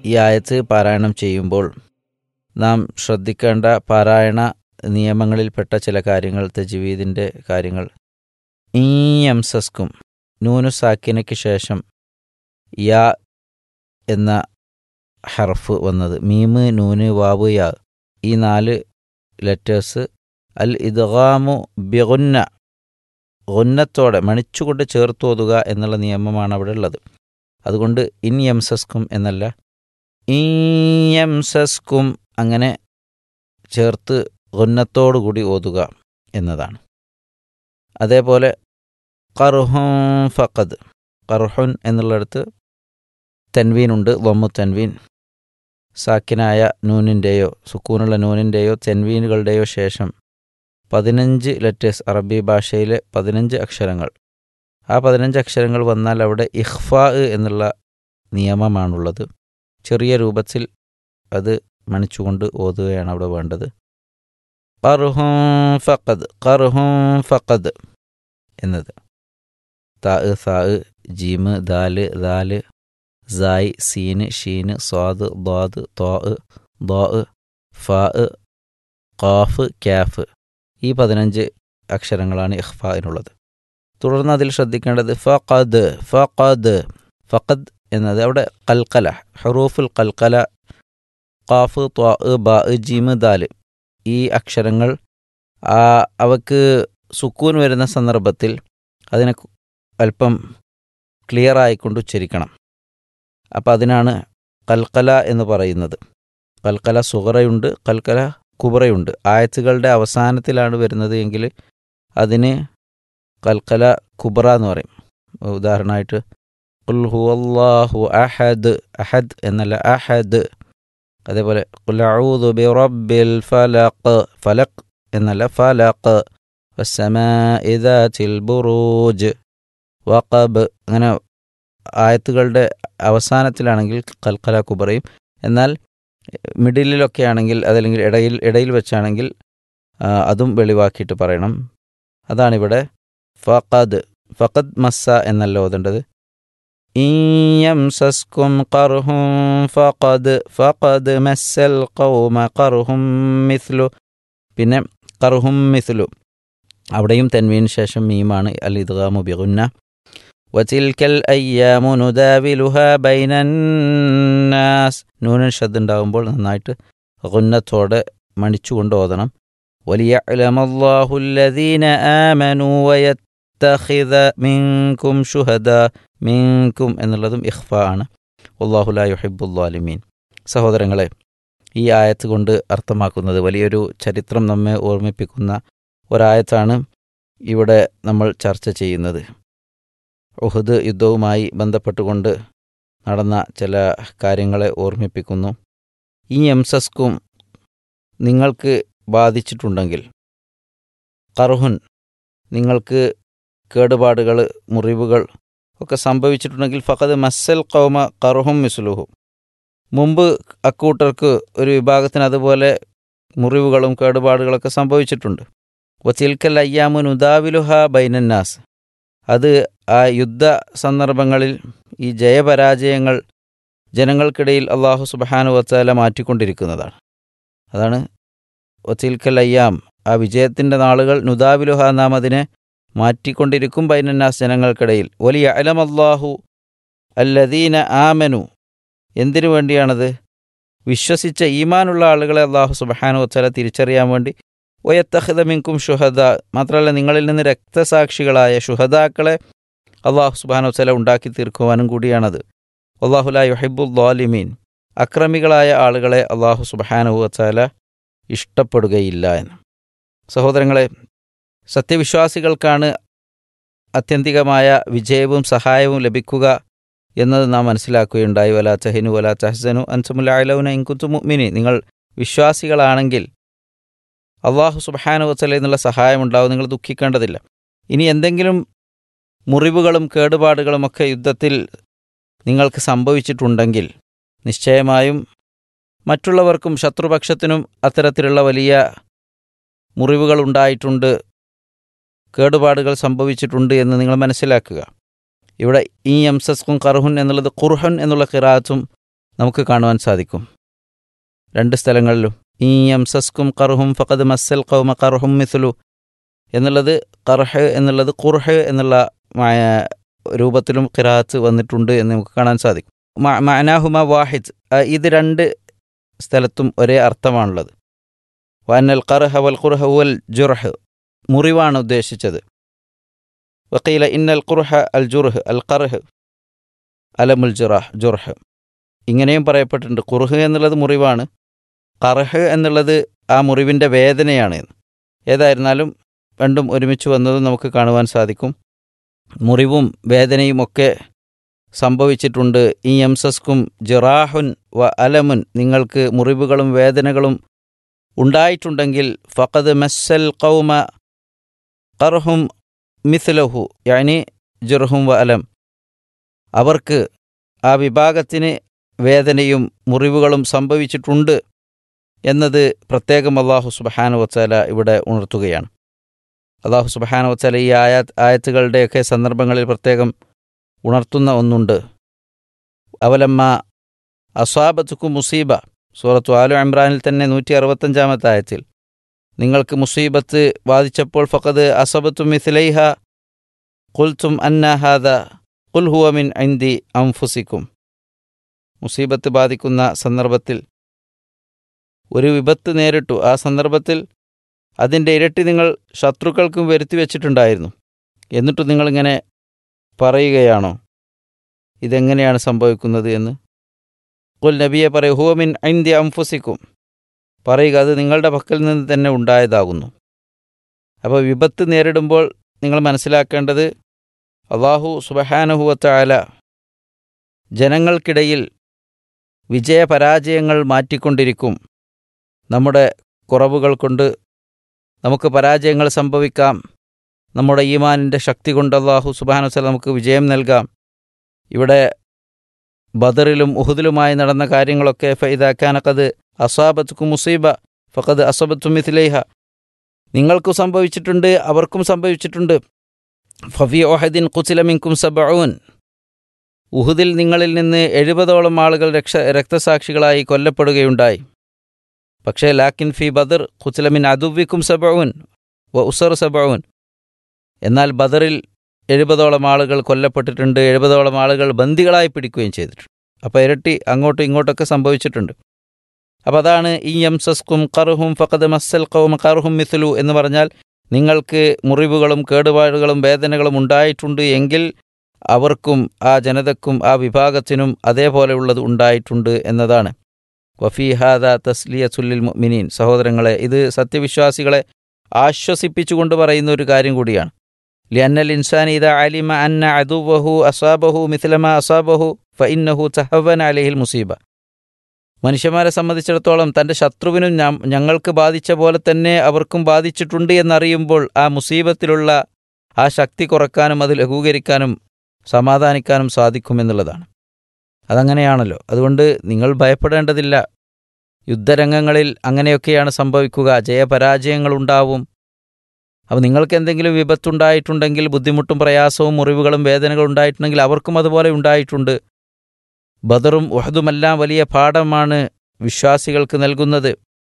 ഈ ആയത്ത് പാരായണം ചെയ്യുമ്പോൾ നാം ശ്രദ്ധിക്കേണ്ട പാരായണ നിയമങ്ങളിൽപ്പെട്ട ചില കാര്യങ്ങൾ തജ്വീദിൻ്റെ കാര്യങ്ങൾ ഈ എംസസ്കും നൂനു സാക്കിനയ്ക്ക് ശേഷം യാ എന്ന ഹർഫ് വന്നത് മീമ് നൂന് വാവ് യാ ഈ നാല് ലെറ്റേഴ്സ് അൽ ഇദ്ഗാമു ബിഗുന്ന ഗുന്നത്തോടെ മണിച്ചുകൊണ്ട് ചേർത്തോതുക എന്നുള്ള നിയമമാണ് അവിടെ ഉള്ളത് അതുകൊണ്ട് ഇൻ യംസസ്കും എന്നല്ല ഈ യംസസ്കും അങ്ങനെ ചേർത്ത് ഗുന്നത്തോടുകൂടി ഓതുക എന്നതാണ് അതേപോലെ കർഹുൻ ഫഖദ് കർഹുൻ എന്നുള്ളിടത്ത് തെൻവീനുണ്ട് വമ്മു തെൻവീൻ സാക്കിനായ നൂനിൻ്റെയോ സുക്കൂനുള്ള നൂനിൻ്റെയോ തെൻവീനുകളുടെയോ ശേഷം പതിനഞ്ച് ലെറ്റേഴ്സ് അറബി ഭാഷയിലെ പതിനഞ്ച് അക്ഷരങ്ങൾ ആ പതിനഞ്ച് അക്ഷരങ്ങൾ വന്നാൽ അവിടെ ഇഹ്ഫാ എന്നുള്ള നിയമമാണുള്ളത് ചെറിയ രൂപത്തിൽ അത് മണിച്ചുകൊണ്ട് ഓതുകയാണ് അവിടെ വേണ്ടത് കർഹും ഫഖദ് കർഹും ഫഖദ് എന്നത് താ സാ ജീമ് ദാല് ദാല് സായ് സീന് ഷീന് സ്വാദ് ദ്വാദ് ത്വാ ദ്വാ ഫാ ഖാഫ് ക്യാഫ് ഈ പതിനഞ്ച് അക്ഷരങ്ങളാണ് ഇഖ്ഫായിനുള്ളത് തുടർന്ന് അതിൽ ശ്രദ്ധിക്കേണ്ടത് ഫഖദ് ഫഖദ് ഫഖദ് എന്നത് അവിടെ കൽക്കല ഹറൂഫുൽ കൽക്കല ഖാഫ് ത്വാ ബ ജീമ് ദാല് ഈ അക്ഷരങ്ങൾ ആ അവക്ക് സുക്കൂൻ വരുന്ന സന്ദർഭത്തിൽ അതിനെ അല്പം ക്ലിയർ ആയിക്കൊണ്ട് ഉച്ചരിക്കണം അപ്പം അതിനാണ് കൽക്കല എന്ന് പറയുന്നത് കൽക്കല സുഹറയുണ്ട് കൽക്കല കുബറയുണ്ട് ആയത്തുകളുടെ അവസാനത്തിലാണ് വരുന്നത് എങ്കിൽ അതിന് കൽക്കല കുബറ എന്ന് പറയും ഉദാഹരണമായിട്ട് ഖുൽ ഹുവല്ലാഹു അഹദ് അഹദ് എന്നല്ല അഹദ് അതേപോലെ ഖുൽ അഊദു ബി റബ്ബിൽ ഫലഖ് ഫലഖ് എന്നല്ല ഫലഖ് വസ്സമാഇ ദാതിൽ ബുറൂജ് വഖബ് അങ്ങനെ ആയത്തുകളുടെ അവസാനത്തിലാണെങ്കിൽ കൽക്കല കുബറയും എന്നാൽ മിഡിലിലൊക്കെ ആണെങ്കിൽ അതല്ലെങ്കിൽ ഇടയിൽ ഇടയിൽ വെച്ചാണെങ്കിൽ അതും വെളിവാക്കിയിട്ട് പറയണം അതാണിവിടെ ഫഖദ് ഫഖദ് മസ്സ എന്നല്ല ഓതേണ്ടത് ഇയംസസ്കും കർഹും ഫഖദ് ഫഖദ് മസ്സൽ ഖൗമ കർഹും മിസ്ലു പിന്നെ കർഹും മിസ്ലു അവിടെയും തെൻവീന് ശേഷം മീമാണ് അൽ ഇദ്ഗാമു ബിഗുന്ന വചിൽക്കൽ അയ്യാമു നുദാവിലുഹ ബൈനന്നാസ് നൂനൻ ശബ്ദം ഉണ്ടാകുമ്പോൾ നന്നായിട്ട് ഗുന്നത്തോടെ മണിച്ചുകൊണ്ട് ഓതണം وليعلم الله الذين آمنوا ويتخذ منكم شهداء منكم എന്നുള്ളതും ഇഖ്ഫ ആണ് വല്ലാഹു ലാ യുഹിബ്ബുല്ലാലിമീൻ സഹോദരങ്ങളെ ഈ ആയത്ത് കൊണ്ട് അർത്ഥമാക്കുന്നത് വലിയൊരു ചരിത്രം നമ്മെ ഓർമ്മിപ്പിക്കുന്ന ഒരായത്താണ് ഇവിടെ നമ്മൾ ചർച്ച ചെയ്യുന്നത് ഉഹദ് യുദ്ധവുമായി ബന്ധപ്പെട്ടുകൊണ്ട് നടന്ന ചില കാര്യങ്ങളെ ഓർമ്മിപ്പിക്കുന്നു ഈ എംസസ്കും നിങ്ങൾക്ക് ബാധിച്ചിട്ടുണ്ടെങ്കിൽ കർഹുൻ നിങ്ങൾക്ക് കേടുപാടുകൾ മുറിവുകൾ ഒക്കെ സംഭവിച്ചിട്ടുണ്ടെങ്കിൽ ഫഖദ് മസ്സൽ കൗമ കർഹും മിസ്ലുഹു മുമ്പ് അക്കൂട്ടർക്ക് ഒരു വിഭാഗത്തിന് അതുപോലെ മുറിവുകളും കേടുപാടുകളൊക്കെ സംഭവിച്ചിട്ടുണ്ട് വച്ചിൽക്കൽ അയ്യാമുൻ ഉദാവിലുഹ ബൈനന്നാസ് അത് ആ യുദ്ധ സന്ദർഭങ്ങളിൽ ഈ ജയപരാജയങ്ങൾ ജനങ്ങൾക്കിടയിൽ അള്ളാഹു സുബഹാനു വച്ചാല മാറ്റിക്കൊണ്ടിരിക്കുന്നതാണ് അതാണ് വച്ചിൽക്കൽ അയ്യാം ആ വിജയത്തിൻ്റെ നാളുകൾ നുദാവിലുഹ നാം അതിനെ മാറ്റിക്കൊണ്ടിരിക്കും ബൈനന്നാസ് ജനങ്ങൾക്കിടയിൽ വലിയ അലം അള്ളാഹു അല്ലദീന ആമനു എന്തിനു വേണ്ടിയാണത് വിശ്വസിച്ച ഈമാനുള്ള ആളുകളെ അള്ളാഹു സുബഹാനു വച്ചാല തിരിച്ചറിയാൻ വേണ്ടി ഒയത്തഹദ മിങ്കും ഷുഹദ മാത്രമല്ല നിങ്ങളിൽ നിന്ന് രക്തസാക്ഷികളായ ഷുഹദാക്കളെ അള്ളാഹു സുബാനു വസ്സല ഉണ്ടാക്കി തീർക്കുവാനും കൂടിയാണത് അള്ളാഹുല യുഹിബുൽ ദ്വാലിമീൻ അക്രമികളായ ആളുകളെ അള്ളാഹു സുബഹാനു വച്ചാല ഇഷ്ടപ്പെടുകയില്ല എന്ന് സഹോദരങ്ങളെ സത്യവിശ്വാസികൾക്കാണ് അത്യന്തികമായ വിജയവും സഹായവും ലഭിക്കുക എന്നത് നാം മനസ്സിലാക്കുകയുണ്ടായി വല ചഹിനു വല ചഹസനു അൻസുമുല്ലായലൗന ഇൻകുത്തു മുഅ്മിനി നിങ്ങൾ വിശ്വാസികളാണെങ്കിൽ അള്ളാഹു സുബഹാനു വസ്സല എന്നുള്ള സഹായം ഉണ്ടാവും നിങ്ങൾ ദുഃഖിക്കേണ്ടതില്ല ഇനി എന്തെങ്കിലും മുറിവുകളും കേടുപാടുകളുമൊക്കെ യുദ്ധത്തിൽ നിങ്ങൾക്ക് സംഭവിച്ചിട്ടുണ്ടെങ്കിൽ നിശ്ചയമായും മറ്റുള്ളവർക്കും ശത്രുപക്ഷത്തിനും അത്തരത്തിലുള്ള വലിയ മുറിവുകൾ ഉണ്ടായിട്ടുണ്ട് കേടുപാടുകൾ സംഭവിച്ചിട്ടുണ്ട് എന്ന് നിങ്ങൾ മനസ്സിലാക്കുക ഇവിടെ ഈ എംസസ്കും കർഹുൻ എന്നുള്ളത് ഖുർഹൻ എന്നുള്ള ഖിറാത്തും നമുക്ക് കാണുവാൻ സാധിക്കും രണ്ട് സ്ഥലങ്ങളിലും ഈ എംസസ്കും കർഹും ഫഖദ് മസ്സൽ കൗമ കർഹും മിഥുലു എന്നുള്ളത് കർഹ് എന്നുള്ളത് കുർഹ് എന്നുള്ള മായ- രൂപത്തിലും ഖിറാത്ത് വന്നിട്ടുണ്ട് എന്ന് നമുക്ക് കാണാൻ സാധിക്കും മ- മഅനാഹുമ വാഹിദ് ആ, ഇത് രണ്ട് സ്ഥലത്തും ഒരേ അർത്ഥമാണുള്ളത് വന്നൽ കർഹ വൽ കുർഹ വൽ ജുർഹ് മുറിവാണ് ഉദ്ദേശിച്ചത് വക്കീല ഇന്നൽ കുർഹ അൽ ജുർഹ് അൽ കർഹ് അലമുൽ ജുറാഹ് ജുർഹ് ഇങ്ങനെയും പറയപ്പെട്ടിട്ടുണ്ട് കുർഹ് എന്നുള്ളത് മുറിവാണ് കർഹ് എന്നുള്ളത് ആ മുറിവിൻ്റെ വേദനയാണ് എന്ന് ഏതായിരുന്നാലും രണ്ടും ഒരുമിച്ച് വന്നതും നമുക്ക് കാണുവാൻ സാധിക്കും മുറിവും വേദനയും ഒക്കെ സംഭവിച്ചിട്ടുണ്ട് ഈ എംസസ്കും ജിറാഹുൻ വ അലമുൻ നിങ്ങൾക്ക് മുറിവുകളും വേദനകളും ഉണ്ടായിട്ടുണ്ടെങ്കിൽ ഫഖദ് മസ്സൽ കൗമ കർഹും മിഥ്ലഹു യാനി ജുർഹും വ അലം അവർക്ക് ആ വിഭാഗത്തിന് വേദനയും മുറിവുകളും സംഭവിച്ചിട്ടുണ്ട് എന്നത് പ്രത്യേകം അള്ളാഹു സുബഹാന വച്ചാല ഇവിടെ ഉണർത്തുകയാണ് അള്ളാഹു സുബഹാന വച്ചാല ഈ ആയ ആയത്തുകളുടെയൊക്കെ സന്ദർഭങ്ങളിൽ പ്രത്യേകം ഉണർത്തുന്ന ഒന്നുണ്ട് അവലമ്മ അസ്വാബത്തുക്കു മുസീബ സൂറത്തു ആലു ഇമ്രാനിൽ തന്നെ നൂറ്റി അറുപത്തഞ്ചാമത്തെ ആയത്തിൽ നിങ്ങൾക്ക് മുസീബത്ത് ബാധിച്ചപ്പോൾ ഫഖദ് അസബത്തു മിഥിലൈഹ കുൽത്തും അന്നഹാദ കുൽ ഹുവ മിൻ ഐന്തി അംഫുസിക്കും മുസീബത്ത് ബാധിക്കുന്ന സന്ദർഭത്തിൽ ഒരു വിപത്ത് നേരിട്ടു ആ സന്ദർഭത്തിൽ അതിൻ്റെ ഇരട്ടി നിങ്ങൾ ശത്രുക്കൾക്കും വരുത്തി വച്ചിട്ടുണ്ടായിരുന്നു എന്നിട്ടും നിങ്ങളിങ്ങനെ പറയുകയാണോ ഇതെങ്ങനെയാണ് സംഭവിക്കുന്നത് എന്ന് കുൽ നബിയെ പറയൂ ഹുവമിൻ ഐന്തി അംഫുസിക്കും പറയുക അത് നിങ്ങളുടെ പക്കൽ നിന്ന് തന്നെ ഉണ്ടായതാകുന്നു അപ്പോൾ വിപത്ത് നേരിടുമ്പോൾ നിങ്ങൾ മനസ്സിലാക്കേണ്ടത് അള്ളാഹു സുബഹാനുഹുവത്തായ ജനങ്ങൾക്കിടയിൽ വിജയപരാജയങ്ങൾ മാറ്റിക്കൊണ്ടിരിക്കും നമ്മുടെ കുറവുകൾ കൊണ്ട് നമുക്ക് പരാജയങ്ങൾ സംഭവിക്കാം നമ്മുടെ ഈമാനിൻ്റെ ശക്തി കൊണ്ട് അള്ളാഹു സുബാനു വസ്ലം നമുക്ക് വിജയം നൽകാം ഇവിടെ ബദറിലും ഉഹുദിലുമായി നടന്ന കാര്യങ്ങളൊക്കെ ഫൈദാക്കാനക്കത് അസാബത്തുക്കും മുസീബ ഫഖദ് അസബത്തു മിഥിലേഹ നിങ്ങൾക്കും സംഭവിച്ചിട്ടുണ്ട് അവർക്കും സംഭവിച്ചിട്ടുണ്ട് ഫഫി ഒഹദിൻ കുസിലമിൻകും സബഊൻ ഉഹുദിൽ നിങ്ങളിൽ നിന്ന് എഴുപതോളം ആളുകൾ രക്ഷ രക്തസാക്ഷികളായി കൊല്ലപ്പെടുകയുണ്ടായി പക്ഷേ ലാക്കിൻ ഫി ബദർ ഖുസ്ലമിൻ അതുവിക്കും സബഊൻ വ ഉസർ സബഊൻ എന്നാൽ ബദറിൽ എഴുപതോളം ആളുകൾ കൊല്ലപ്പെട്ടിട്ടുണ്ട് എഴുപതോളം ആളുകൾ ബന്ദികളായി പിടിക്കുകയും ചെയ്തിട്ടുണ്ട് അപ്പോൾ ഇരട്ടി അങ്ങോട്ടും ഇങ്ങോട്ടൊക്കെ സംഭവിച്ചിട്ടുണ്ട് അപ്പോൾ അതാണ് ഈ എംസസ്കും കറുഹും ഫഖദ് മസ്സൽ കൗം കറുഹും മിഥുലു എന്ന് പറഞ്ഞാൽ നിങ്ങൾക്ക് മുറിവുകളും കേടുപാടുകളും വേദനകളും ഉണ്ടായിട്ടുണ്ട് എങ്കിൽ അവർക്കും ആ ജനതക്കും ആ വിഭാഗത്തിനും അതേപോലെയുള്ളത് ഉണ്ടായിട്ടുണ്ട് എന്നതാണ് വഫീഹാദ തസ്ലിയസുല്ലിൽ മിനീൻ സഹോദരങ്ങളെ ഇത് സത്യവിശ്വാസികളെ ആശ്വസിപ്പിച്ചുകൊണ്ട് പറയുന്ന ഒരു കാര്യം കൂടിയാണ് ലിയന്നൽ ഇൻസാൻ ഇത അലിമ അന്ന അദുവഹു അസാബഹു മിഥിലമ അസാബഹു ഫഇന്നഹു തഹവൻ അലഹിൽ മുസീബ മനുഷ്യന്മാരെ സംബന്ധിച്ചിടത്തോളം തൻ്റെ ശത്രുവിനും ഞ- ഞങ്ങൾക്ക് ബാധിച്ച പോലെ തന്നെ അവർക്കും ബാധിച്ചിട്ടുണ്ട് എന്നറിയുമ്പോൾ ആ മുസീബത്തിലുള്ള ആ ശക്തി കുറക്കാനും അത് ലഘൂകരിക്കാനും സമാധാനിക്കാനും സാധിക്കുമെന്നുള്ളതാണ് അതങ്ങനെയാണല്ലോ അതുകൊണ്ട് നിങ്ങൾ ഭയപ്പെടേണ്ടതില്ല യുദ്ധരംഗങ്ങളിൽ അങ്ങനെയൊക്കെയാണ് സംഭവിക്കുക ജയപരാജയങ്ങളുണ്ടാവും അപ്പോൾ നിങ്ങൾക്ക് എന്തെങ്കിലും വിപത്തുണ്ടായിട്ടുണ്ടെങ്കിൽ ബുദ്ധിമുട്ടും പ്രയാസവും മുറിവുകളും വേദനകളും ഉണ്ടായിട്ടുണ്ടെങ്കിൽ അവർക്കും അതുപോലെ ഉണ്ടായിട്ടുണ്ട് ബദറും ഉഹദുമെല്ലാം വലിയ പാഠമാണ് വിശ്വാസികൾക്ക് നൽകുന്നത്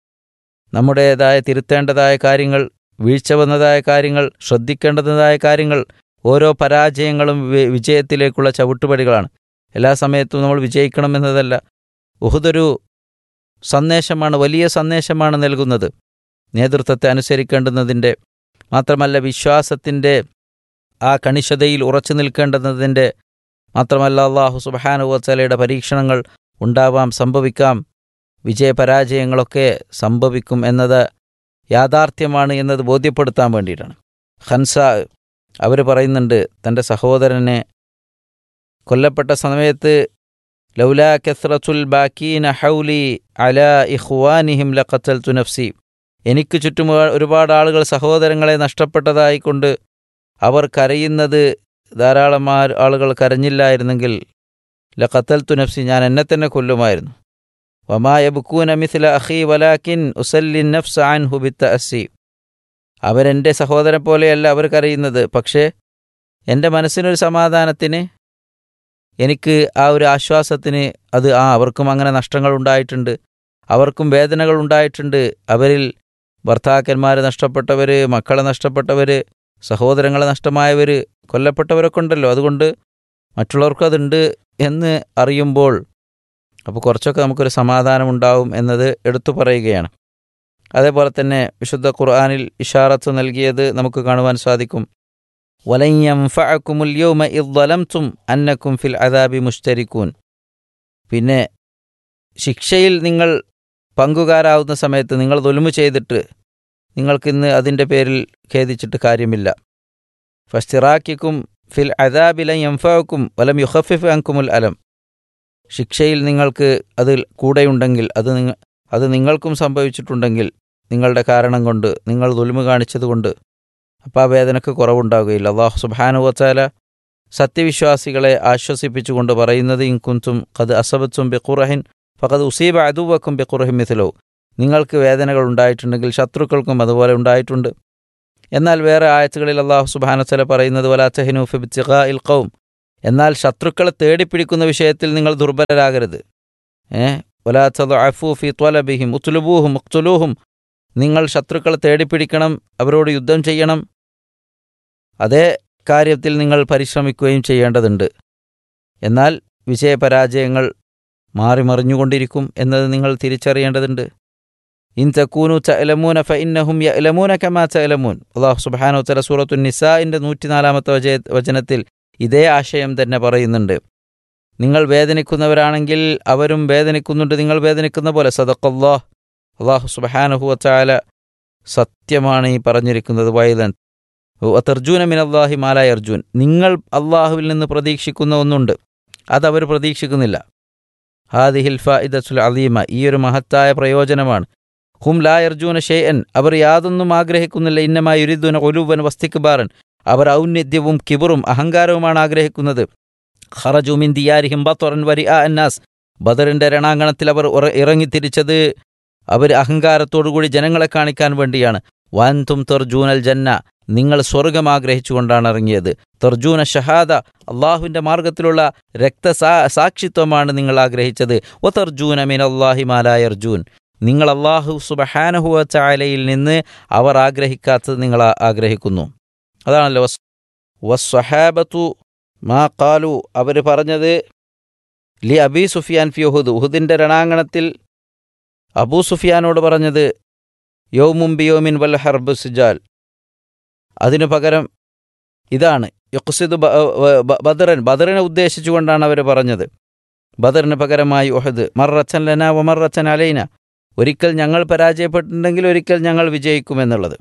നമ്മുടേതായ തിരുത്തേണ്ടതായ കാര്യങ്ങൾ വീഴ്ച വന്നതായ കാര്യങ്ങൾ ശ്രദ്ധിക്കേണ്ടതായ കാര്യങ്ങൾ ഓരോ പരാജയങ്ങളും വി- വിജയത്തിലേക്കുള്ള ചവിട്ടുപടികളാണ് എല്ലാ സമയത്തും നമ്മൾ വിജയിക്കണമെന്നതല്ല ഉഹുദൊരു സന്ദേശമാണ് വലിയ സന്ദേശമാണ് നൽകുന്നത് നേതൃത്വത്തെ അനുസരിക്കേണ്ടുന്നതിൻ്റെ മാത്രമല്ല വിശ്വാസത്തിൻ്റെ ആ കണിശതയിൽ ഉറച്ചു നിൽക്കേണ്ടുന്നതിൻ്റെ മാത്രമല്ല അള്ളാഹു സുബഹാനുവച്ചലയുടെ പരീക്ഷണങ്ങൾ ഉണ്ടാവാം സംഭവിക്കാം വിജയപരാജയങ്ങളൊക്കെ സംഭവിക്കും എന്നത് യാഥാർത്ഥ്യമാണ് എന്നത് ബോധ്യപ്പെടുത്താൻ വേണ്ടിയിട്ടാണ് ഹൻസ അവർ പറയുന്നുണ്ട് തൻ്റെ സഹോദരനെ കൊല്ലപ്പെട്ട സമയത്ത് ലൗലാ കെസ്രത്തുൽ ബാക്കീന ഹൗലി അല ഇഹ്വാനിഹിം ലഖത്തൽ തുനഫ്സി എനിക്ക് ചുറ്റും ഒരുപാട് ആളുകൾ സഹോദരങ്ങളെ നഷ്ടപ്പെട്ടതായിക്കൊണ്ട് അവർ കരയുന്നത് ധാരാളം ആ- ആളുകൾ കരഞ്ഞില്ലായിരുന്നെങ്കിൽ ലഖത്തൽ തുനഫ്സി ഞാൻ എന്നെ തന്നെ കൊല്ലുമായിരുന്നു വമായ ബുക്കൂന മിഥില അഖി വലാക്കിൻ ഉസല്ലിൻ നഫ്സ് ആൻഹു ബിത്ത അസി അവരെൻ്റെ സഹോദരൻ പോലെയല്ല അവർ കരയുന്നത് പക്ഷേ എൻ്റെ മനസ്സിനൊരു സമാധാനത്തിന് എനിക്ക് ആ ഒരു ആശ്വാസത്തിന് അത് ആ അവർക്കും അങ്ങനെ നഷ്ടങ്ങൾ ഉണ്ടായിട്ടുണ്ട് അവർക്കും വേദനകൾ ഉണ്ടായിട്ടുണ്ട് അവരിൽ ഭർത്താക്കന്മാർ നഷ്ടപ്പെട്ടവർ മക്കളെ നഷ്ടപ്പെട്ടവർ സഹോദരങ്ങളെ നഷ്ടമായവർ കൊല്ലപ്പെട്ടവരൊക്കെ ഉണ്ടല്ലോ അതുകൊണ്ട് മറ്റുള്ളവർക്കും അതുണ്ട് എന്ന് അറിയുമ്പോൾ അപ്പോൾ കുറച്ചൊക്കെ നമുക്കൊരു സമാധാനം ഉണ്ടാവും എന്നത് എടുത്തു പറയുകയാണ് അതേപോലെ തന്നെ വിശുദ്ധ ഖുർആാനിൽ ഇഷാറത്ത് നൽകിയത് നമുക്ക് കാണുവാൻ സാധിക്കും വലയ്യംഫഅക്കുമുൽ ഇദ്ദലംതും അന്നക്കും ഫിൽ അദാബി മുഷ്തരിക്കൂൻ പിന്നെ ശിക്ഷയിൽ നിങ്ങൾ പങ്കുകാരാവുന്ന സമയത്ത് നിങ്ങൾ തൊലുമു ചെയ്തിട്ട് നിങ്ങൾക്കിന്ന് അതിൻ്റെ പേരിൽ ഖേദിച്ചിട്ട് കാര്യമില്ല ഫസ്തിറാക്കിക്കും ഫിൽ അദാബില യംഫാക്കും വലം യുഹഫിഫ് അങ്കുമുൽ അലം ശിക്ഷയിൽ നിങ്ങൾക്ക് അതിൽ കൂടെയുണ്ടെങ്കിൽ അത് നിങ്ങ അത് നിങ്ങൾക്കും സംഭവിച്ചിട്ടുണ്ടെങ്കിൽ നിങ്ങളുടെ കാരണം കൊണ്ട് നിങ്ങൾ ദുൽമ കാണിച്ചതുകൊണ്ട് അപ്പോൾ ആ വേദനക്ക് കുറവുണ്ടാകുകയില്ല അള്ളാഹു സുബാനുവച്ചാല സത്യവിശ്വാസികളെ ആശ്വസിപ്പിച്ചുകൊണ്ട് പറയുന്നത് ഇൻകുന്തും കത് അസബത്തും ബെക്കുറഹിൻ ഫഖദ് ഉസീബ അതുവക്കും ബെക്കുറഹിൻ മിഥിലോ നിങ്ങൾക്ക് വേദനകൾ ഉണ്ടായിട്ടുണ്ടെങ്കിൽ ശത്രുക്കൾക്കും അതുപോലെ ഉണ്ടായിട്ടുണ്ട് എന്നാൽ വേറെ ആയത്തുകളിൽ അള്ളാഹു സുബാനത്തല പറയുന്നത് വലാത്തഹിനു ഫിബ്തിഖ ഇൽ ഖൗം എന്നാൽ ശത്രുക്കളെ തേടിപ്പിടിക്കുന്ന വിഷയത്തിൽ നിങ്ങൾ ദുർബലരാകരുത് ഏ വലാത്തത് അഫു ഫി ത്വലബിഹിം ഉത്തുലുബൂഹും ഉക്തുലൂഹും നിങ്ങൾ ശത്രുക്കളെ തേടിപ്പിടിക്കണം അവരോട് യുദ്ധം ചെയ്യണം അതേ കാര്യത്തിൽ നിങ്ങൾ പരിശ്രമിക്കുകയും ചെയ്യേണ്ടതുണ്ട് എന്നാൽ വിജയപരാജയങ്ങൾ മാറി മറിഞ്ഞുകൊണ്ടിരിക്കും എന്നത് നിങ്ങൾ തിരിച്ചറിയേണ്ടതുണ്ട് ഇൻ തക്കൂനു ചലമൂന ഫ ഇന്നഹും യലമൂന കമാ ചലമൂൻ അള്ളാഹു സുബാനോ തല സൂറത്തു നിസാഇൻ്റെ നൂറ്റിനാലാമത്തെ വച വചനത്തിൽ ഇതേ ആശയം തന്നെ പറയുന്നുണ്ട് നിങ്ങൾ വേദനിക്കുന്നവരാണെങ്കിൽ അവരും വേദനിക്കുന്നുണ്ട് നിങ്ങൾ വേദനിക്കുന്ന പോലെ സദക്കല്ലാഹ് അള്ളാഹു സുബഹാനഹുവച്ചാല സത്യമാണ് ഈ പറഞ്ഞിരിക്കുന്നത് വൈലൻ തർജൂന മിൻ അള്ളാഹി മാലായ അർജുൻ നിങ്ങൾ അള്ളാഹുവിൽ നിന്ന് പ്രതീക്ഷിക്കുന്ന ഒന്നുണ്ട് അതവർ പ്രതീക്ഷിക്കുന്നില്ല ഹാദിഹിൽ ഫായിദത്തുൽ അലീമ ഈ ഒരു മഹത്തായ പ്രയോജനമാണ് ഹും ലാ അർജൂന ഷെയ്യൻ അവർ യാതൊന്നും ആഗ്രഹിക്കുന്നില്ല ഇന്നമായി യുരിദ്ദുന ഒലുവൻ വസ്തിക്ബാറൻ അവർ ഔന്നത്യവും കിബറും അഹങ്കാരവുമാണ് ആഗ്രഹിക്കുന്നത് ഖറജുമിൻ ദിയാരിഹിം ബത്വറൻ വരി ആ അന്നാസ് ബദറിന്റെ രണാങ്കണത്തിൽ അവർ ഇറങ്ങിത്തിരിച്ചത് അവർ അഹങ്കാരത്തോടുകൂടി ജനങ്ങളെ കാണിക്കാൻ വേണ്ടിയാണ് വാൻതും തെർജൂനൽ ജന്ന നിങ്ങൾ സ്വർഗം ആഗ്രഹിച്ചുകൊണ്ടാണ് ഇറങ്ങിയത് തെർജൂന ഷഹാദ അള്ളാഹുവിൻ്റെ മാർഗത്തിലുള്ള രക്തസാ സാക്ഷിത്വമാണ് നിങ്ങൾ ആഗ്രഹിച്ചത് ഒ തെർജൂന മിൻ അള്ളാഹി മാലായ അർജൂൻ നിങ്ങൾ അള്ളാഹു സുബഹാനഹുവ ചാലയിൽ നിന്ന് അവർ ആഗ്രഹിക്കാത്തത് നിങ്ങൾ ആഗ്രഹിക്കുന്നു അതാണല്ലോ വസ്വഹാബത്തു മാ കാലു അവർ പറഞ്ഞത് ലി അബി സുഫിയാൻ ഫി ഉഹുദ് ഉഹുദിൻ്റെ രണാങ്കണത്തിൽ അബൂ സുഫിയാനോട് പറഞ്ഞത് യോമും ബിയോമിൻ വൽ ഹർബ് സിജാൽ അതിനു പകരം ഇതാണ് യുക്സിദ് ബദറൻ ബദറിനെ ഉദ്ദേശിച്ചുകൊണ്ടാണ് അവർ പറഞ്ഞത് ബദറിന് പകരമായി ഉഹദ് മർറച്ചൻ ലന വമർറച്ചൻ അലൈന ഒരിക്കൽ ഞങ്ങൾ പരാജയപ്പെട്ടിട്ടുണ്ടെങ്കിൽ ഒരിക്കൽ ഞങ്ങൾ വിജയിക്കുമെന്നുള്ളത്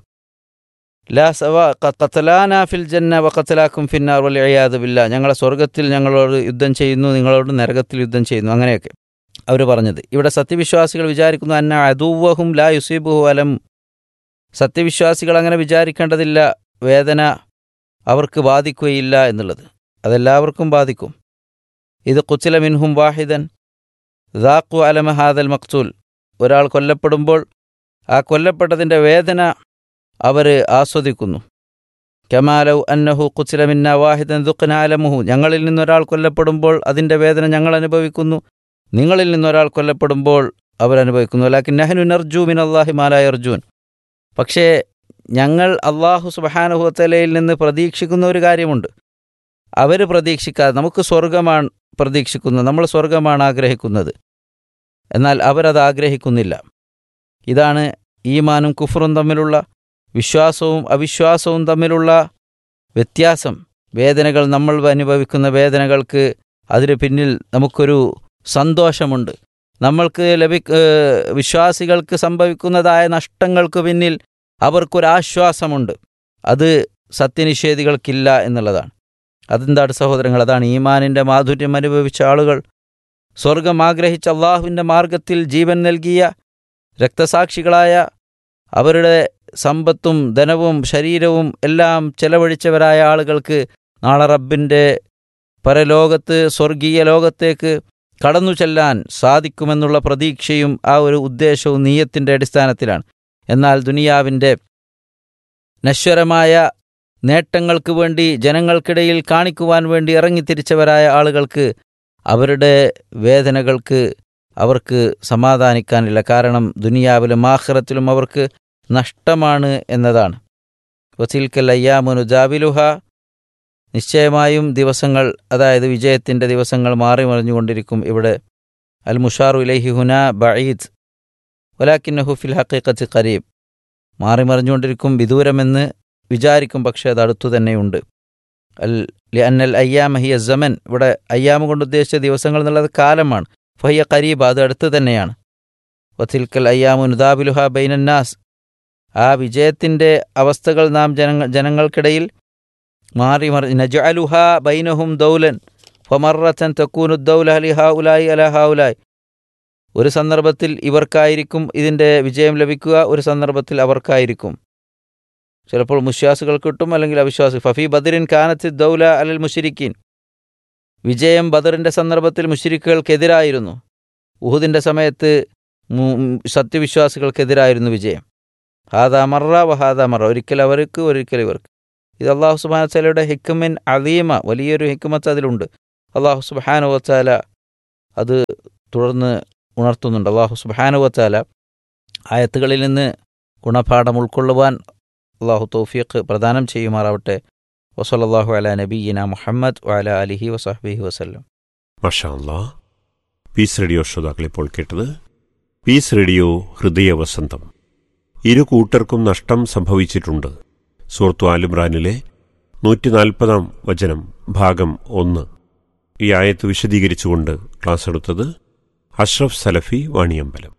ലാ സവ കത്തലാന ഫിൽ ജന്ന വ കത്തലാക്കും ഫിന്നാർ വൽ അയ്യാദ് ബില്ല ഞങ്ങളെ സ്വർഗത്തിൽ ഞങ്ങളോട് യുദ്ധം ചെയ്യുന്നു നിങ്ങളോട് നരകത്തിൽ യുദ്ധം ചെയ്യുന്നു അങ്ങനെയൊക്കെ അവർ പറഞ്ഞത് ഇവിടെ സത്യവിശ്വാസികൾ വിചാരിക്കുന്നു അന്ന അദൂവഹും ലാ യുസീബുഹു അലം സത്യവിശ്വാസികൾ അങ്ങനെ വിചാരിക്കേണ്ടതില്ല വേദന അവർക്ക് ബാധിക്കുകയില്ല എന്നുള്ളത് അതെല്ലാവർക്കും ബാധിക്കും ഇത് കുച്ചില മിൻഹും വാഹിദൻ ദാഖു അലമ ഹാദൽ മക്തൂൽ ഒരാൾ കൊല്ലപ്പെടുമ്പോൾ ആ കൊല്ലപ്പെട്ടതിൻ്റെ വേദന അവർ ആസ്വദിക്കുന്നു കമാലൗ അന്നഹു കുച്ചില മിന്ന വാഹിദൻ ദുഃഖന അലമുഹു ഞങ്ങളിൽ നിന്നൊരാൾ കൊല്ലപ്പെടുമ്പോൾ അതിൻ്റെ വേദന ഞങ്ങൾ അനുഭവിക്കുന്നു നിങ്ങളിൽ നിന്നൊരാൾ കൊല്ലപ്പെടുമ്പോൾ അവരനുഭവിക്കുന്നു ലാക്കിൻ നഹനു നർജു മിൻ അള്ളാഹി മാലായ അർജുൻ പക്ഷേ ഞങ്ങൾ അള്ളാഹു സുബഹാനുഹത്തലയിൽ നിന്ന് പ്രതീക്ഷിക്കുന്ന ഒരു കാര്യമുണ്ട് അവർ പ്രതീക്ഷിക്കാതെ നമുക്ക് സ്വർഗമാണ് പ്രതീക്ഷിക്കുന്നത് നമ്മൾ സ്വർഗമാണ് ആഗ്രഹിക്കുന്നത് എന്നാൽ അവരത് ആഗ്രഹിക്കുന്നില്ല ഇതാണ് ഈമാനും കുഫറും തമ്മിലുള്ള വിശ്വാസവും അവിശ്വാസവും തമ്മിലുള്ള വ്യത്യാസം വേദനകൾ നമ്മൾ അനുഭവിക്കുന്ന വേദനകൾക്ക് അതിന് പിന്നിൽ നമുക്കൊരു സന്തോഷമുണ്ട് നമ്മൾക്ക് ലഭി വിശ്വാസികൾക്ക് സംഭവിക്കുന്നതായ നഷ്ടങ്ങൾക്ക് പിന്നിൽ അവർക്കൊരാശ്വാസമുണ്ട് അത് സത്യനിഷേധികൾക്കില്ല എന്നുള്ളതാണ് അതെന്താണ് സഹോദരങ്ങൾ അതാണ് ഈമാനിൻ്റെ മാധുര്യം അനുഭവിച്ച ആളുകൾ സ്വർഗം ആഗ്രഹിച്ച അള്ളാഹുവിൻ്റെ മാർഗത്തിൽ ജീവൻ നൽകിയ രക്തസാക്ഷികളായ അവരുടെ സമ്പത്തും ധനവും ശരീരവും എല്ലാം ചെലവഴിച്ചവരായ ആളുകൾക്ക് നാളെ റബ്ബിൻ്റെ പരലോകത്ത് സ്വർഗീയ ലോകത്തേക്ക് കടന്നു ചെല്ലാൻ സാധിക്കുമെന്നുള്ള പ്രതീക്ഷയും ആ ഒരു ഉദ്ദേശവും നീയത്തിൻ്റെ അടിസ്ഥാനത്തിലാണ് എന്നാൽ ദുനിയാവിൻ്റെ നശ്വരമായ നേട്ടങ്ങൾക്ക് വേണ്ടി ജനങ്ങൾക്കിടയിൽ കാണിക്കുവാൻ വേണ്ടി ഇറങ്ങിത്തിരിച്ചവരായ ആളുകൾക്ക് അവരുടെ വേദനകൾക്ക് അവർക്ക് സമാധാനിക്കാനില്ല കാരണം ദുനിയാവിലും ആഖിറത്തിലും അവർക്ക് നഷ്ടമാണ് എന്നതാണ് വസീൽക്കൽ അയ്യാമുനു ജാബിലുഹ നിശ്ചയമായും ദിവസങ്ങൾ അതായത് വിജയത്തിൻ്റെ ദിവസങ്ങൾ മാറി മറിഞ്ഞുകൊണ്ടിരിക്കും ഇവിടെ അൽ മുഷാറു ഇലൈഹി ഹുന ബഈദ് വലാക്കിന്നഹു ഫിൽ ഹക്കീക്കത്ത് കരീബ് മാറി മറിഞ്ഞുകൊണ്ടിരിക്കും വിദൂരമെന്ന് വിചാരിക്കും പക്ഷേ അത് അടുത്തു തന്നെയുണ്ട് അൽ ലി അന്നൽ അയ്യാമ ഹിയ ജമൻ ഇവിടെ അയ്യാമ കൊണ്ട് ഉദ്ദേശിച്ച ദിവസങ്ങൾ എന്നുള്ളത് കാലമാണ് ഫഹിയ കരീബ് അത് അടുത്ത് തന്നെയാണ് വത്തിൽക്കൽ അയ്യാമു നുദാബിലുഹ ബൈനന്നാസ് ആ വിജയത്തിൻ്റെ അവസ്ഥകൾ നാം ജനങ്ങൾ ജനങ്ങൾക്കിടയിൽ മാറി മറി നജഅലുഹ ബൈനഹും ദൗലൻ ഫമറത്തൻ തക്കൂനു ദൗല അലി ഹാ ഉലായി അല ഹാ ഉലായി ഒരു സന്ദർഭത്തിൽ ഇവർക്കായിരിക്കും ഇതിൻ്റെ വിജയം ലഭിക്കുക ഒരു സന്ദർഭത്തിൽ അവർക്കായിരിക്കും ചിലപ്പോൾ മുശ്വാസികൾ കിട്ടും അല്ലെങ്കിൽ അവിശ്വാസി ഫഫി ബദറിൻ കാനത്ത് ദൗല അലൽ മുഷിരിക്കീൻ വിജയം ബദറിൻ്റെ സന്ദർഭത്തിൽ മുഷിരിക്കുകൾക്കെതിരായിരുന്നു ഉഹുദിൻ്റെ സമയത്ത് സത്യവിശ്വാസികൾക്കെതിരായിരുന്നു വിജയം ഹാദാ മറ വഹാദാ മറ ഒരിക്കൽ അവർക്ക് ഒരിക്കൽ ഇവർക്ക് ഇത് അള്ളാഹു സുബാനത്താലയുടെ ഹിക്കുമിൻ അലീമ വലിയൊരു ഹിക്കുമത്ത് അതിലുണ്ട് അള്ളാഹു സുബാനുവത്താല അത് തുടർന്ന് ഉണർത്തുന്നുണ്ട് അള്ളാഹു സുബാനുവത്താല ആയത്തുകളിൽ നിന്ന് ഗുണപാഠം ഉൾക്കൊള്ളുവാൻ അള്ളാഹു തൗഫീഖ് പ്രദാനം ചെയ്യുമാറാവട്ടെ വസലല്ലാഹു അല നബീന മുഹമ്മദ് വഅല അലിഹി വസഹബിഹി വസല്ലം മഷാ അല്ലാ പീസ് റേഡിയോ ശ്രോതാക്കൾ ഇപ്പോൾ കേട്ടത് പീസ് റേഡിയോ ഹൃദയ വസന്തം ഇരു കൂട്ടർക്കും നഷ്ടം സംഭവിച്ചിട്ടുണ്ട് സൂറത്തു ആലിമ്രാനിലെ നൂറ്റി നാൽപ്പതാം വചനം ഭാഗം ഒന്ന് ഈ ആയത്ത് വിശദീകരിച്ചുകൊണ്ട് ക്ലാസ് എടുത്തത് അഷ്റഫ് സലഫി വാണിയമ്പലം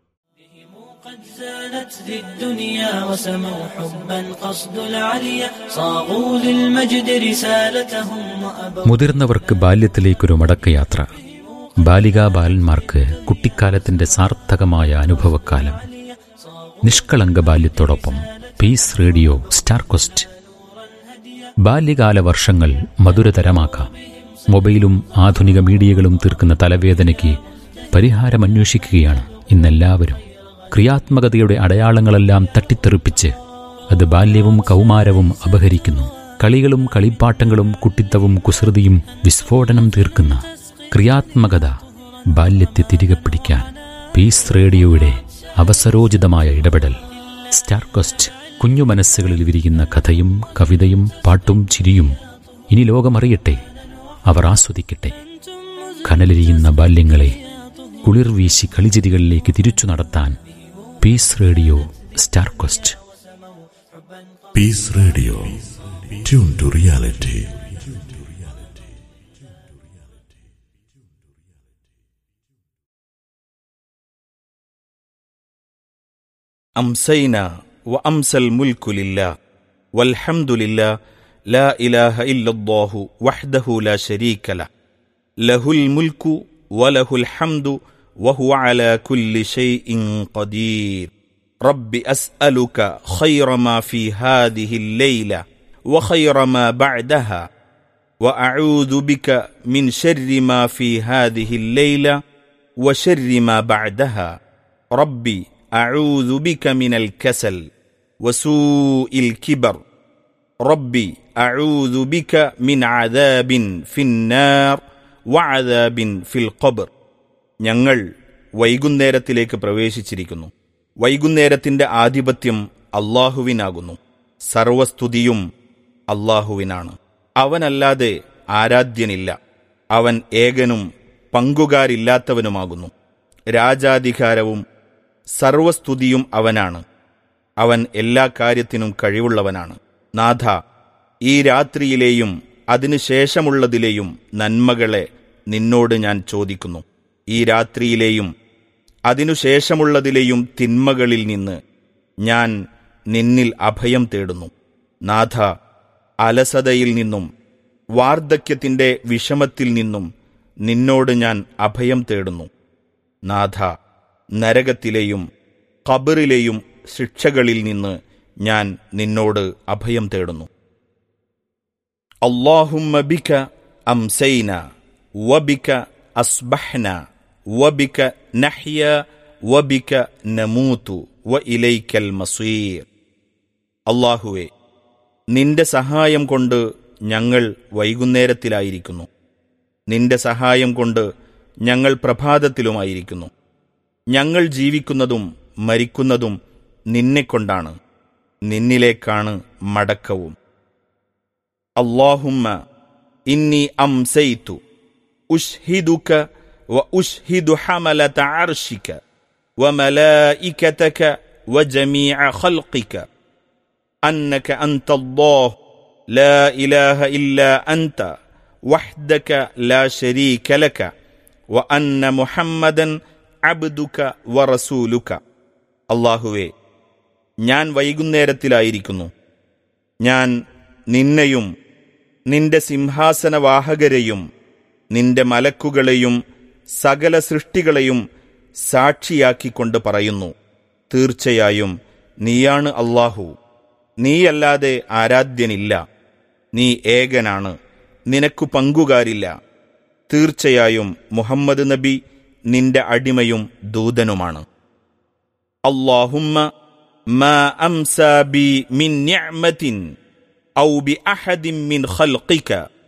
زانت ذي الدنيا وسموا حبا قصد العليا صاغوا للمجد رسالتهم وأبوا മുതിർന്നവർക്ക് ബാല്യത്തിലേക്കൊരു മടക്കയാത്ര ബാലികാ ബാലന്മാർക്ക് കുട്ടിക്കാലത്തിന്റെ സാർത്ഥകമായ അനുഭവക്കാലം നിഷ്കളങ്ക ബാല്യത്തോടൊപ്പം പീസ് റേഡിയോ സ്റ്റാർ കൊസ്റ്റ് ബാല്യകാല വർഷങ്ങൾ മധുരതരമാക്കാം മൊബൈലും ആധുനിക മീഡിയകളും തീർക്കുന്ന തലവേദനയ്ക്ക് പരിഹാരമന്വേഷിക്കുകയാണ് ഇന്നെല്ലാവരും ക്രിയാത്മകതയുടെ അടയാളങ്ങളെല്ലാം തട്ടിത്തെറിപ്പിച്ച് അത് ബാല്യവും കൗമാരവും അപഹരിക്കുന്നു കളികളും കളിപ്പാട്ടങ്ങളും കുട്ടിത്തവും കുസൃതിയും വിസ്ഫോടനം തീർക്കുന്ന ക്രിയാത്മകത ബാല്യത്തെ തിരികെ പിടിക്കാൻ പീസ് റേഡിയോയുടെ അവസരോചിതമായ ഇടപെടൽ സ്റ്റാർ കൊസ്റ്റ് കുഞ്ഞു മനസ്സുകളിൽ വിരിയുന്ന കഥയും കവിതയും പാട്ടും ചിരിയും ഇനി ലോകമറിയട്ടെ അവർ ആസ്വദിക്കട്ടെ കനലിരിയുന്ന ബാല്യങ്ങളെ കുളിർ വീശി കളിചിരികളിലേക്ക് തിരിച്ചു നടത്താൻ Peace Radio star coast Peace Radio. Tune to reality. أمسينا وأمسى الملك لله والحمد لله لا إله إلا الله وحده لا شريك له له الملك وله الحمد وهو على كل شيء قدير رب أسألك خير ما في هذه الليلة وخير ما بعدها وأعوذ بك من شر ما في هذه الليلة وشر ما بعدها ربي أعوذ بك من الكسل وسوء الكبر ربي أعوذ بك من عذاب في النار وعذاب في القبر ഞങ്ങൾ വൈകുന്നേരത്തിലേക്ക് പ്രവേശിച്ചിരിക്കുന്നു വൈകുന്നേരത്തിന്റെ ആധിപത്യം അള്ളാഹുവിനാകുന്നു സർവസ്തുതിയും അള്ളാഹുവിനാണ് അവനല്ലാതെ ആരാധ്യനില്ല അവൻ ഏകനും പങ്കുകാരില്ലാത്തവനുമാകുന്നു രാജാധികാരവും സർവസ്തുതിയും അവനാണ് അവൻ എല്ലാ കാര്യത്തിനും കഴിവുള്ളവനാണ് നാഥ ഈ രാത്രിയിലെയും അതിനുശേഷമുള്ളതിലെയും നന്മകളെ നിന്നോട് ഞാൻ ചോദിക്കുന്നു ഈ രാത്രിയിലെയും അതിനുശേഷമുള്ളതിലെയും തിന്മകളിൽ നിന്ന് ഞാൻ നിന്നിൽ അഭയം തേടുന്നു നാഥ അലസതയിൽ നിന്നും വാർദ്ധക്യത്തിന്റെ വിഷമത്തിൽ നിന്നും നിന്നോട് ഞാൻ അഭയം തേടുന്നു നാഥ നരകത്തിലെയും ഖബറിലെയും ശിക്ഷകളിൽ നിന്ന് ഞാൻ നിന്നോട് അഭയം തേടുന്നു اللهم بك أمسينا وبك أصبحنا وبك نحيا وبك نموت وإليك المصير അള്ളാഹുവെ നിന്റെ സഹായം കൊണ്ട് ഞങ്ങൾ വൈകുന്നേരത്തിലായിരിക്കുന്നു നിന്റെ സഹായം കൊണ്ട് ഞങ്ങൾ പ്രഭാതത്തിലുമായിരിക്കുന്നു ഞങ്ങൾ ജീവിക്കുന്നതും മരിക്കുന്നതും നിന്നെക്കൊണ്ടാണ് നിന്നിലേക്കാണ് മടക്കവും അള്ളാഹുമ്മ ഇന്നി അംസൈതു ഉഷ്ഹിദുക وأشهد حملة عرشك وملائكتك وجميع خلقك أنك أنت الله لا إله إلا أنت وحدك لا شريك لك وأن محمدا عبدك ورسولك അള്ളാഹുവേ ഞാൻ വൈകുന്നേരത്തിലായിരിക്കുന്നു ഞാൻ നിന്നെയും നിന്റെ സിംഹാസനവാഹകരെയും നിന്റെ മലക്കുകളെയും സകല സൃഷ്ടികളെയും സാക്ഷിയാക്കിക്കൊണ്ട് പറയുന്നു തീർച്ചയായും നീയാണ് അള്ളാഹു നീയല്ലാതെ ആരാധ്യനില്ല നീ ഏകനാണ് നിനക്കു പങ്കുകാരില്ല തീർച്ചയായും മുഹമ്മദ് നബി നിന്റെ അടിമയും ദൂതനുമാണ് اللهم ما امسى بي من نعمه او باحد من خلقك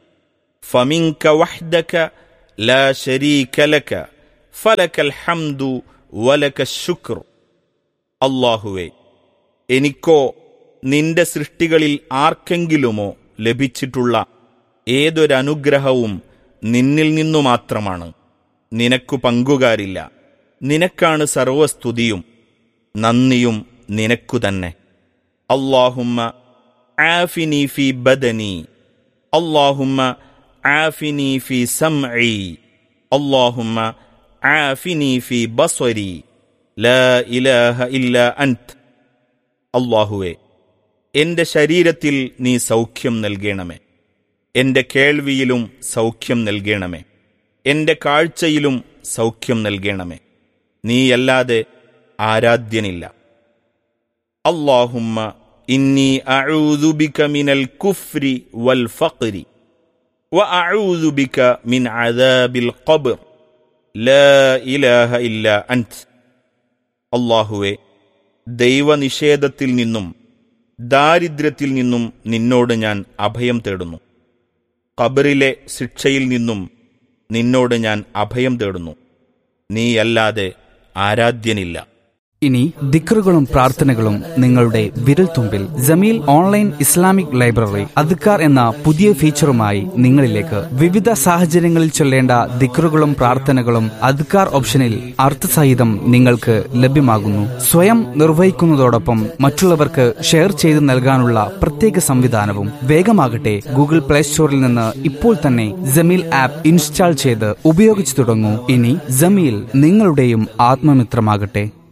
فمنك وحدك لا شريك لك فلك الحمد ولك الشكر അള്ളാഹുവേ എനിക്കോ നിന്റെ സൃഷ്ടികളിൽ ആർക്കെങ്കിലുമോ ലഭിച്ചിട്ടുള്ള ഏതൊരനുഗ്രഹവും നിന്നിൽ നിന്നു മാത്രമാണ് നിനക്കു പങ്കുകാരില്ല നിനക്കാണ് സർവസ്തുതിയും നന്ദിയും നിനക്കു തന്നെ അള്ളാഹുമ്മ ആഫിനി ഫി ബദനി അള്ളാഹുമ്മ ആഫിനി ഫി സംഇ അള്ളാഹുമ്മ ആഫിനി ഫി ബസ്വരി ലാ ഇലാഹ ഇല്ല അൻത് അള്ളാഹുവെ എന്റെ ശരീരത്തിൽ നീ സൗഖ്യം നൽകണമേ എന്റെ കേൾവിയിലും സൗഖ്യം നൽകണമേ എന്റെ കാഴ്ചയിലും സൗഖ്യം നൽകണമേ നീയല്ലാതെ ആരാധ്യനില്ല അള്ളാഹുമ്മ ഇന്നി അഊദു ബിക മിനൽ കുഫ്രി വൽ ഫഖ്രി وأعوذ بك من عذاب القبر لا إله إلا أنت അള്ളാഹുവെ ദൈവനിഷേധത്തിൽ നിന്നും ദാരിദ്ര്യത്തിൽ നിന്നും നിന്നോട് ഞാൻ അഭയം തേടുന്നു ഖബറിലെ ശിക്ഷയിൽ നിന്നും നിന്നോട് ഞാൻ അഭയം തേടുന്നു നീയല്ലാതെ ആരാധ്യനില്ല ഇനി ദിക്റുകളും പ്രാർത്ഥനകളും നിങ്ങളുടെ വിരൽത്തുമ്പിൽ ജമീൽ ഓൺലൈൻ ഇസ്ലാമിക് ലൈബ്രറി അദ്ക്കാർ എന്ന പുതിയ ഫീച്ചറുമായി നിങ്ങളിലേക്ക് വിവിധ സാഹചര്യങ്ങളിൽ ചൊല്ലേണ്ട ദിക്റുകളും പ്രാർത്ഥനകളും അദ്ക്കാർ ഓപ്ഷനിൽ അർത്ഥസഹിതം നിങ്ങൾക്ക് ലഭ്യമാകുന്നു സ്വയം നിർവഹിക്കുന്നതോടൊപ്പം മറ്റുള്ളവർക്ക് ഷെയർ ചെയ്ത് നൽകാനുള്ള പ്രത്യേക സംവിധാനവും വേഗമാകട്ടെ ഗൂഗിൾ പ്ലേ സ്റ്റോറിൽ നിന്ന് ഇപ്പോൾ തന്നെ ജമീൽ ആപ്പ് ഇൻസ്റ്റാൾ ചെയ്ത് ഉപയോഗിച്ചു തുടങ്ങൂ ഇനി ജമീൽ നിങ്ങളുടെയും ആത്മമിത്രമാകട്ടെ